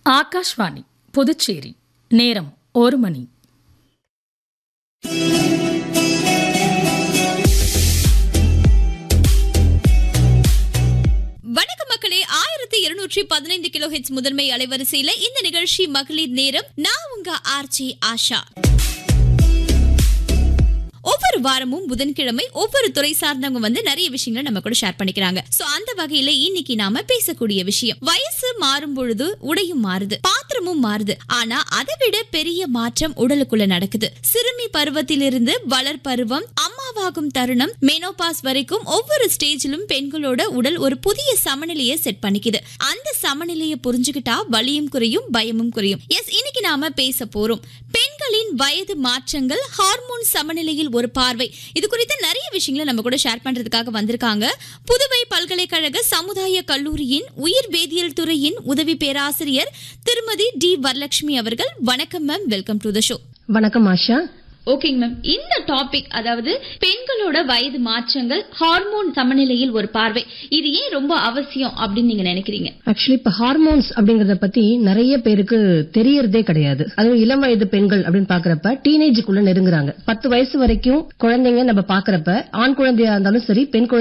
ஆகாஷ்வாணி புதுச்சேரி நேரம் ஒரு மணி வணக்கம் மக்களே ஆயிரத்தி இருநூற்றி பதினைந்து கிலோ ஹெட்ஸ் முதன்மை அலைவரிசையில இந்த நிகழ்ச்சி மகளிர் நேரம் நான் உங்க ஆர்ச்சி ஆஷா ஒவ்வொரு வாரமும் புதன்கிழமை ஒவ்வொரு துறை சார்ந்தவங்க வந்து நிறைய விஷயங்களை நம்ம கூட ஷேர் பண்ணிக்கிறாங்க சோ அந்த வகையில இன்னைக்கு நாம பேசக்கூடிய விஷயம் வயசு மாறும் பொழுது உடையும் மாறுது பாத்திரமும் மாறுது ஆனா அதை விட பெரிய மாற்றம் உடலுக்குள்ள நடக்குது சிறுமி பருவத்திலிருந்து வளர் பருவம் அம்மாவாகும் தருணம் மெனோபாஸ் வரைக்கும் ஒவ்வொரு ஸ்டேஜிலும் பெண்களோட உடல் ஒரு புதிய சமநிலையை செட் பண்ணிக்குது அந்த சமநிலையை புரிஞ்சுக்கிட்டா வலியும் குறையும் பயமும் குறையும் எஸ் இன்னைக்கு நாம பேச போறோம் பெண்களின் வயது மாற்றங்கள் ஹார்மோன் சமநிலையில் ஒரு பார்வை இது குறித்து நிறைய விஷயங்களை நம்ம கூட ஷேர் பண்றதுக்காக வந்திருக்காங்க புதுவை பல்கலைக்கழக சமுதாய கல்லூரியின் உயிர் வேதியியல் துறையின் உதவி பேராசிரியர் திருமதி டி வரலட்சுமி அவர்கள் வணக்கம் ma'am welcome to the show வணக்கம் ஆஷா ஓகேங்க மேம் இந்த டாபிக் அதாவது பெண்களோட வயது மாற்றங்கள் ஹார்மோன் சமநிலையில் ஒரு பார்வை இது ஏன் ரொம்ப அவசியம் அப்படின்னு நீங்க நினைக்கிறீங்க ஆக்சுவலி இப்ப ஹார்மோன்ஸ் அப்படிங்கறத பத்தி நிறைய பேருக்கு தெரியறதே கிடையாது அதுவும் இளம் வயது பெண்கள் அப்படின்னு பாக்குறப்ப டீனேஜுக்குள்ள நெருங்குறாங்க பத்து வயசு வரைக்கும் குழந்தைங்க நம்ம பாக்குறப்ப ஆண் குழந்தையா இருந்தாலும் சரி பெண் குழந்தை